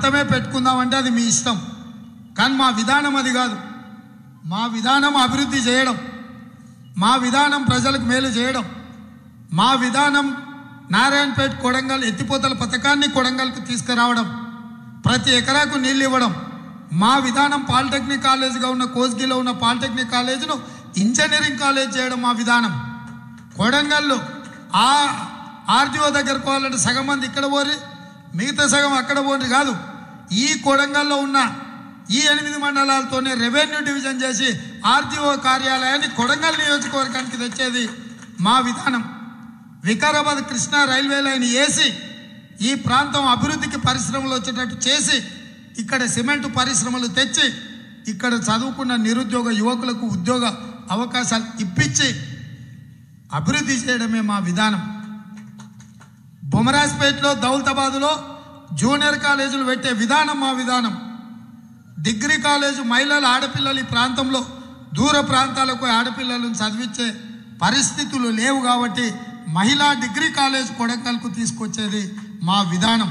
అంతమే పెట్టుకుందామంటే అది మీ ఇష్టం కానీ మా విధానం అది కాదు మా విధానం అభివృద్ధి చేయడం మా విధానం ప్రజలకు మేలు చేయడం మా విధానం నారాయణపేట కొడంగల్ ఎత్తిపోతల పథకాన్ని కొడంగల్కు తీసుకురావడం ప్రతి ఎకరాకు నీళ్ళు ఇవ్వడం మా విధానం పాలిటెక్నిక్ కాలేజ్గా ఉన్న కోస్గిలో ఉన్న పాలిటెక్నిక్ కాలేజీను ఇంజనీరింగ్ కాలేజ్ చేయడం మా విధానం కొడంగల్లో ఆ ఆర్టీఓ దగ్గరకు పోవాలంటే సగం మంది ఇక్కడ పోరి మిగతా సగం అక్కడ పోని కాదు ఈ కొడంగల్లో ఉన్న ఈ ఎనిమిది మండలాలతోనే రెవెన్యూ డివిజన్ చేసి ఆర్టీఓ కార్యాలయాన్ని కొడంగల్ నియోజకవర్గానికి తెచ్చేది మా విధానం వికారాబాద్ కృష్ణా రైల్వే లైన్ వేసి ఈ ప్రాంతం అభివృద్ధికి పరిశ్రమలు వచ్చేటట్టు చేసి ఇక్కడ సిమెంట్ పరిశ్రమలు తెచ్చి ఇక్కడ చదువుకున్న నిరుద్యోగ యువకులకు ఉద్యోగ అవకాశాలు ఇప్పించి అభివృద్ధి చేయడమే మా విధానం బొమరాజ్పేటలో దౌలతాబాదులో జూనియర్ కాలేజీలు పెట్టే విధానం మా విధానం డిగ్రీ కాలేజ్ మహిళల ఆడపిల్లలు ఈ ప్రాంతంలో దూర ప్రాంతాలకు ఆడపిల్లలను చదివించే పరిస్థితులు లేవు కాబట్టి మహిళా డిగ్రీ కాలేజ్ కొడంగల్కు తీసుకొచ్చేది మా విధానం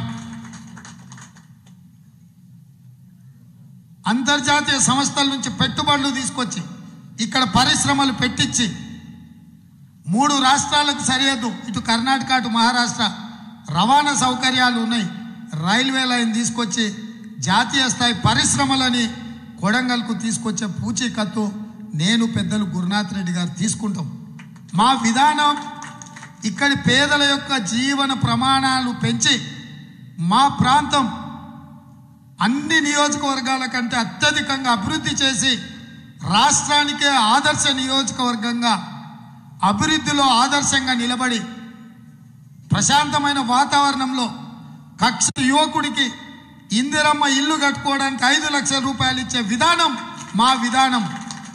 అంతర్జాతీయ సంస్థల నుంచి పెట్టుబడులు తీసుకొచ్చి ఇక్కడ పరిశ్రమలు పెట్టించి మూడు రాష్ట్రాలకు సరిహద్దు ఇటు కర్ణాటక అటు మహారాష్ట్ర రవాణా సౌకర్యాలు ఉన్నాయి రైల్వే లైన్ తీసుకొచ్చి జాతీయ స్థాయి పరిశ్రమలని కొడంగల్కు తీసుకొచ్చే పూచీకత్తు నేను పెద్దలు గురునాథ్ రెడ్డి గారు తీసుకుంటాం మా విధానం ఇక్కడి పేదల యొక్క జీవన ప్రమాణాలు పెంచి మా ప్రాంతం అన్ని నియోజకవర్గాల కంటే అత్యధికంగా అభివృద్ధి చేసి రాష్ట్రానికే ఆదర్శ నియోజకవర్గంగా అభివృద్ధిలో ఆదర్శంగా నిలబడి ప్రశాంతమైన వాతావరణంలో కక్ష యువకుడికి ఇందిరమ్మ ఇల్లు కట్టుకోవడానికి ఐదు లక్షల రూపాయలు ఇచ్చే విధానం మా విధానం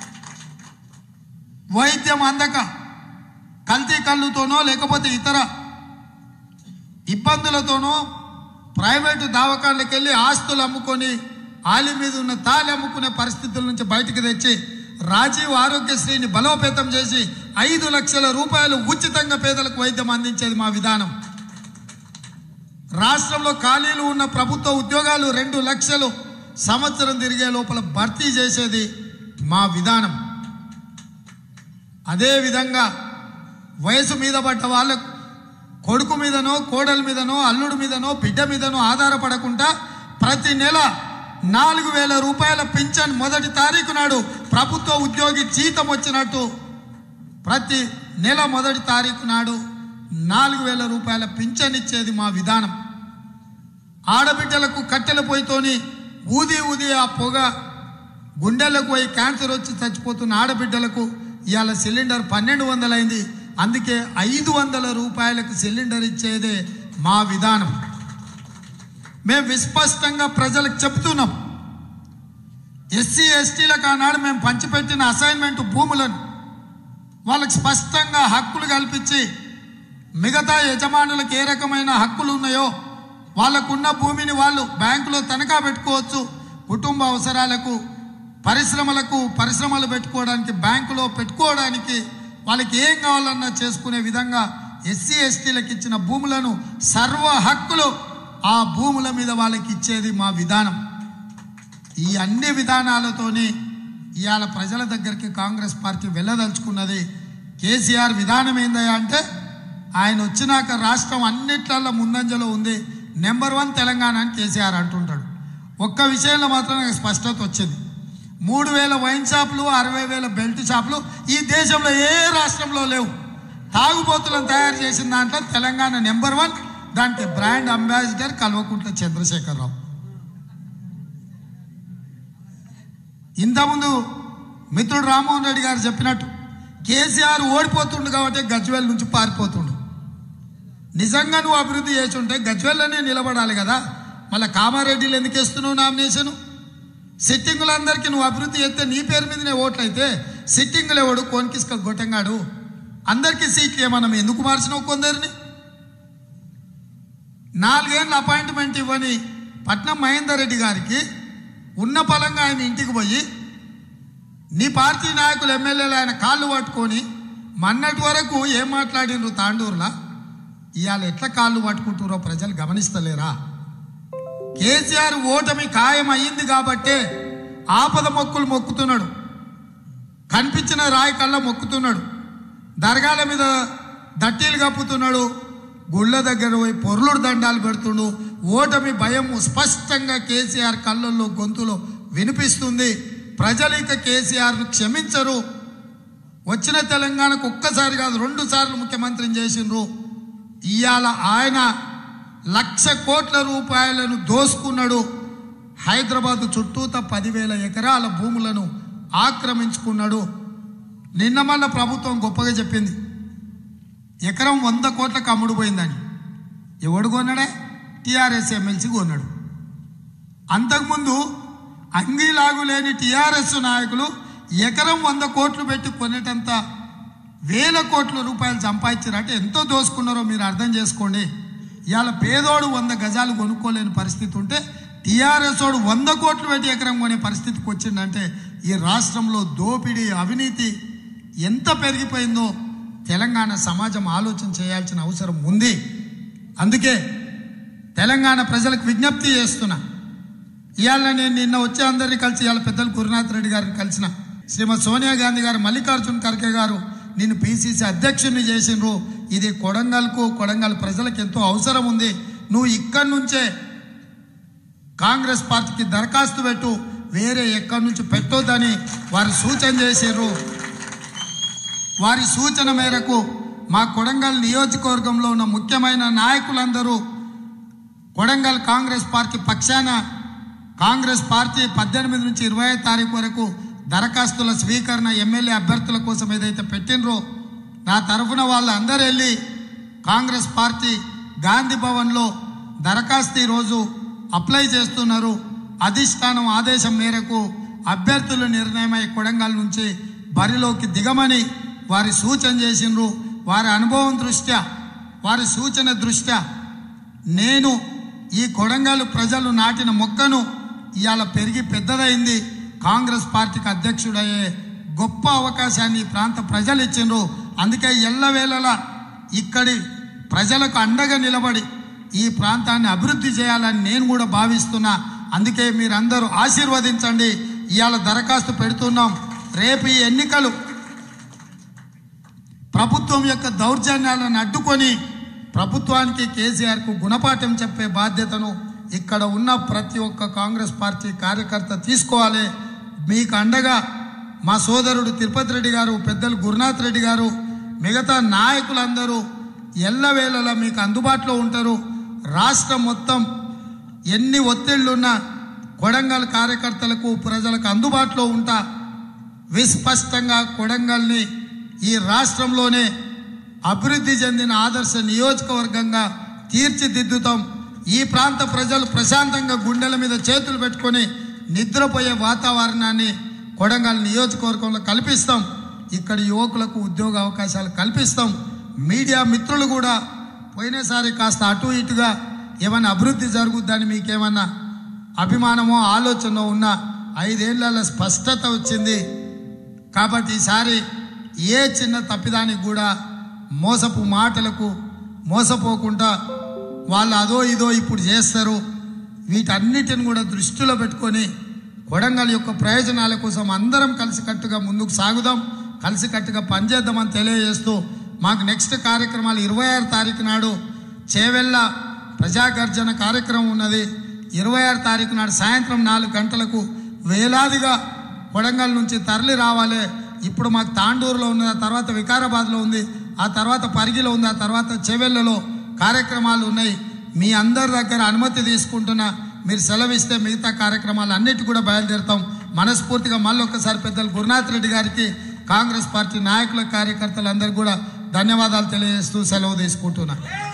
వైద్యం అందక కల్తీ కళ్ళుతోనో లేకపోతే ఇతర ఇబ్బందులతోనో ప్రైవేటు దవాఖానలకు వెళ్ళి ఆస్తులు అమ్ముకొని ఆలి మీద ఉన్న తాళి అమ్ముకునే పరిస్థితుల నుంచి బయటికి తెచ్చి రాజీవ్ ఆరోగ్యశ్రీని బలోపేతం చేసి ఐదు లక్షల రూపాయలు ఉచితంగా పేదలకు వైద్యం అందించేది మా విధానం రాష్ట్రంలో ఖాళీలు ఉన్న ప్రభుత్వ ఉద్యోగాలు రెండు లక్షలు సంవత్సరం తిరిగే లోపల భర్తీ చేసేది మా విధానం అదే విధంగా వయసు మీద పడ్డ వాళ్ళకు కొడుకు మీదనో కోడల మీదనో అల్లుడి మీదనో బిడ్డ మీదనో ఆధారపడకుండా ప్రతి నెల నాలుగు వేల రూపాయల పింఛన్ మొదటి తారీఖు నాడు ప్రభుత్వ ఉద్యోగి జీతం వచ్చినట్టు ప్రతి నెల మొదటి తారీఖు నాడు నాలుగు వేల రూపాయల పింఛన్ ఇచ్చేది మా విధానం ఆడబిడ్డలకు కట్టెల పొయ్యితోని ఊది ఊది ఆ పొగ గుండెలకు పోయి క్యాన్సర్ వచ్చి చచ్చిపోతున్న ఆడబిడ్డలకు ఇవాళ సిలిండర్ పన్నెండు వందలైంది అందుకే ఐదు వందల రూపాయలకు సిలిండర్ ఇచ్చేదే మా విధానం మేము విస్పష్టంగా ప్రజలకు చెప్తున్నాం ఎస్సీ ఎస్టీలకు ఆనాడు మేము పంచిపెట్టిన అసైన్మెంట్ భూములను వాళ్ళకి స్పష్టంగా హక్కులు కల్పించి మిగతా యజమానులకు ఏ రకమైన హక్కులు ఉన్నాయో వాళ్ళకున్న భూమిని వాళ్ళు బ్యాంకులో తనఖా పెట్టుకోవచ్చు కుటుంబ అవసరాలకు పరిశ్రమలకు పరిశ్రమలు పెట్టుకోవడానికి బ్యాంకులో పెట్టుకోవడానికి వాళ్ళకి ఏం కావాలన్నా చేసుకునే విధంగా ఎస్సీ ఎస్టీలకు ఇచ్చిన భూములను సర్వ హక్కులు ఆ భూముల మీద వాళ్ళకి ఇచ్చేది మా విధానం ఈ అన్ని విధానాలతోని ఇవాళ ప్రజల దగ్గరికి కాంగ్రెస్ పార్టీ వెళ్ళదలుచుకున్నది కేసీఆర్ విధానం ఏందయ్యా అంటే ఆయన వచ్చినాక రాష్ట్రం అన్నిట్లలో ముందంజలో ఉంది నెంబర్ వన్ తెలంగాణ అని కేసీఆర్ అంటుంటాడు ఒక్క విషయంలో మాత్రం నాకు స్పష్టత వచ్చింది మూడు వేల వైన్ షాపులు అరవై వేల బెల్ట్ షాపులు ఈ దేశంలో ఏ రాష్ట్రంలో లేవు తాగుబోతులను తయారు చేసిన దాంట్లో తెలంగాణ నెంబర్ వన్ దానికి బ్రాండ్ అంబాసిడర్ కల్వకుంట్ల చంద్రశేఖరరావు ఇంతకుముందు మిత్రుడు రామ్మోహన్ రెడ్డి గారు చెప్పినట్టు కేసీఆర్ ఓడిపోతుండు కాబట్టి గజ్వేల్ నుంచి పారిపోతుండు నిజంగా నువ్వు అభివృద్ధి చేసి ఉంటే గజ్వేల్లోనే నిలబడాలి కదా మళ్ళీ కామారెడ్డిలు ఎందుకు వేస్తున్నావు నామినేషన్ సిట్టింగులందరికీ నువ్వు అభివృద్ధి చేస్తే నీ పేరు మీదనే ఓట్లు అయితే సిట్టింగులు ఎవడు కోన్కిస్క గొట్టంగాడు అందరికీ సీట్లు ఏమన్నా ఎందుకు మార్చినావు కొందరిని నాలుగేళ్ళు అపాయింట్మెంట్ ఇవ్వని పట్నం మహేందర్ రెడ్డి గారికి ఉన్న పలంగా ఆయన ఇంటికి పోయి నీ పార్టీ నాయకులు ఎమ్మెల్యేలు ఆయన కాళ్ళు పట్టుకొని మన్నటి వరకు ఏం మాట్లాడినరు తాండూరులా ఇవాళ ఎట్లా కాళ్ళు పట్టుకుంటారో ప్రజలు గమనిస్తలేరా కేసీఆర్ ఓటమి ఖాయం అయ్యింది కాబట్టే ఆపద మొక్కులు మొక్కుతున్నాడు కనిపించిన రాయి కళ్ళ మొక్కుతున్నాడు దర్గాల మీద దట్టీలు కప్పుతున్నాడు గుళ్ళ దగ్గర పోయి పొర్లుడు దండాలు పెడుతుండు ఓటమి భయం స్పష్టంగా కేసీఆర్ కళ్ళల్లో గొంతులో వినిపిస్తుంది ప్రజలు ఇక కేసీఆర్ను క్షమించరు వచ్చిన తెలంగాణకు ఒక్కసారి కాదు రెండు సార్లు ముఖ్యమంత్రిని చేసిండ్రు ఇవాళ ఆయన లక్ష కోట్ల రూపాయలను దోసుకున్నాడు హైదరాబాద్ చుట్టూత పదివేల ఎకరాల భూములను ఆక్రమించుకున్నాడు నిన్న మళ్ళా ప్రభుత్వం గొప్పగా చెప్పింది ఎకరం వంద కోట్లకు అమ్ముడు పోయిందని ఎవడు కొన్నాడే టీఆర్ఎస్ ఎమ్మెల్సీ కొన్నాడు అంతకుముందు అంగీలాగు లేని టీఆర్ఎస్ నాయకులు ఎకరం వంద కోట్లు పెట్టి కొనేటంత వేల కోట్ల రూపాయలు సంపాదించారంటే ఎంతో దోసుకున్నారో మీరు అర్థం చేసుకోండి ఇవాళ పేదోడు వంద గజాలు కొనుక్కోలేని పరిస్థితి ఉంటే టీఆర్ఎస్ వాడు వంద కోట్లు పెట్టి ఎకరం కొనే పరిస్థితికి వచ్చిందంటే ఈ రాష్ట్రంలో దోపిడీ అవినీతి ఎంత పెరిగిపోయిందో తెలంగాణ సమాజం ఆలోచన చేయాల్సిన అవసరం ఉంది అందుకే తెలంగాణ ప్రజలకు విజ్ఞప్తి చేస్తున్నా ఇవాళ నేను నిన్న వచ్చే అందరినీ కలిసి ఇవాళ పెద్దలు గురునాథ్ రెడ్డి గారిని కలిసిన శ్రీమతి సోనియా గాంధీ గారు మల్లికార్జున్ ఖర్గే గారు నిన్ను పిసిసి అధ్యక్షుడిని చేసిండ్రు ఇది కొడంగల్కు కొడంగల్ ప్రజలకు ఎంతో అవసరం ఉంది నువ్వు ఇక్కడి నుంచే కాంగ్రెస్ పార్టీకి దరఖాస్తు పెట్టు వేరే ఎక్కడి నుంచి పెట్టొద్దని వారు సూచన చేసిర్రు వారి సూచన మేరకు మా కొడంగల్ నియోజకవర్గంలో ఉన్న ముఖ్యమైన నాయకులందరూ కొడంగల్ కాంగ్రెస్ పార్టీ పక్షాన కాంగ్రెస్ పార్టీ పద్దెనిమిది నుంచి ఇరవై తారీఖు వరకు దరఖాస్తుల స్వీకరణ ఎమ్మెల్యే అభ్యర్థుల కోసం ఏదైతే పెట్టినరో నా తరఫున వాళ్ళందరూ వెళ్ళి కాంగ్రెస్ పార్టీ గాంధీ భవన్లో దరఖాస్తు ఈరోజు అప్లై చేస్తున్నారు అధిష్టానం ఆదేశం మేరకు అభ్యర్థుల నిర్ణయమై కొడంగల్ నుంచి బరిలోకి దిగమని వారి సూచన చేసిండ్రు వారి అనుభవం దృష్ట్యా వారి సూచన దృష్ట్యా నేను ఈ కొడంగల్ ప్రజలు నాటిన మొక్కను ఇవాళ పెరిగి పెద్దదైంది కాంగ్రెస్ పార్టీకి అధ్యక్షుడయ్యే గొప్ప అవకాశాన్ని ఈ ప్రాంత ప్రజలు ఇచ్చిండ్రు అందుకే ఎల్లవేళలా ఇక్కడి ప్రజలకు అండగా నిలబడి ఈ ప్రాంతాన్ని అభివృద్ధి చేయాలని నేను కూడా భావిస్తున్నా అందుకే మీరందరూ ఆశీర్వదించండి ఇవాళ దరఖాస్తు పెడుతున్నాం రేపు ఈ ఎన్నికలు ప్రభుత్వం యొక్క దౌర్జన్యాలను అడ్డుకొని ప్రభుత్వానికి కేసీఆర్కు గుణపాఠం చెప్పే బాధ్యతను ఇక్కడ ఉన్న ప్రతి ఒక్క కాంగ్రెస్ పార్టీ కార్యకర్త తీసుకోవాలి మీకు అండగా మా సోదరుడు తిరుపతి రెడ్డి గారు పెద్దలు గురునాథ్ రెడ్డి గారు మిగతా నాయకులందరూ ఎల్లవేళలా మీకు అందుబాటులో ఉంటారు రాష్ట్రం మొత్తం ఎన్ని ఒత్తిళ్లున్నా కొడంగల్ కార్యకర్తలకు ప్రజలకు అందుబాటులో ఉంటా విస్పష్టంగా కొడంగల్ని ఈ రాష్ట్రంలోనే అభివృద్ధి చెందిన ఆదర్శ నియోజకవర్గంగా తీర్చిదిద్దుతాం ఈ ప్రాంత ప్రజలు ప్రశాంతంగా గుండెల మీద చేతులు పెట్టుకొని నిద్రపోయే వాతావరణాన్ని కొడంగల్ నియోజకవర్గంలో కల్పిస్తాం ఇక్కడ యువకులకు ఉద్యోగ అవకాశాలు కల్పిస్తాం మీడియా మిత్రులు కూడా పోయినసారి కాస్త అటు ఇటుగా ఏమైనా అభివృద్ధి జరుగుద్దని మీకేమన్నా అభిమానమో ఆలోచన ఉన్న ఐదేళ్ల స్పష్టత వచ్చింది కాబట్టి ఈసారి ఏ చిన్న తప్పిదానికి కూడా మోసపు మాటలకు మోసపోకుండా వాళ్ళు అదో ఇదో ఇప్పుడు చేస్తారు వీటన్నిటిని కూడా దృష్టిలో పెట్టుకొని కొడంగల్ యొక్క ప్రయోజనాల కోసం అందరం కలిసికట్టుగా ముందుకు సాగుదాం కలిసికట్టుగా పనిచేద్దామని తెలియజేస్తూ మాకు నెక్స్ట్ కార్యక్రమాలు ఇరవై ఆరు తారీఖు నాడు చేవెళ్ళ ప్రజాగర్జన కార్యక్రమం ఉన్నది ఇరవై ఆరు తారీఖు నాడు సాయంత్రం నాలుగు గంటలకు వేలాదిగా కొడంగల్ నుంచి తరలి రావాలి ఇప్పుడు మాకు తాండూరులో ఉన్నది ఆ తర్వాత వికారాబాద్లో ఉంది ఆ తర్వాత పరిగిలో ఉంది ఆ తర్వాత చెవెళ్ళలో కార్యక్రమాలు ఉన్నాయి మీ అందరి దగ్గర అనుమతి తీసుకుంటున్నా మీరు సెలవిస్తే మిగతా కార్యక్రమాలు అన్నిటి కూడా బయలుదేరుతాం మనస్ఫూర్తిగా మళ్ళీ ఒక్కసారి పెద్దలు గురునాథ్ రెడ్డి గారికి కాంగ్రెస్ పార్టీ నాయకుల కార్యకర్తలందరికీ కూడా ధన్యవాదాలు తెలియజేస్తూ సెలవు తీసుకుంటున్నా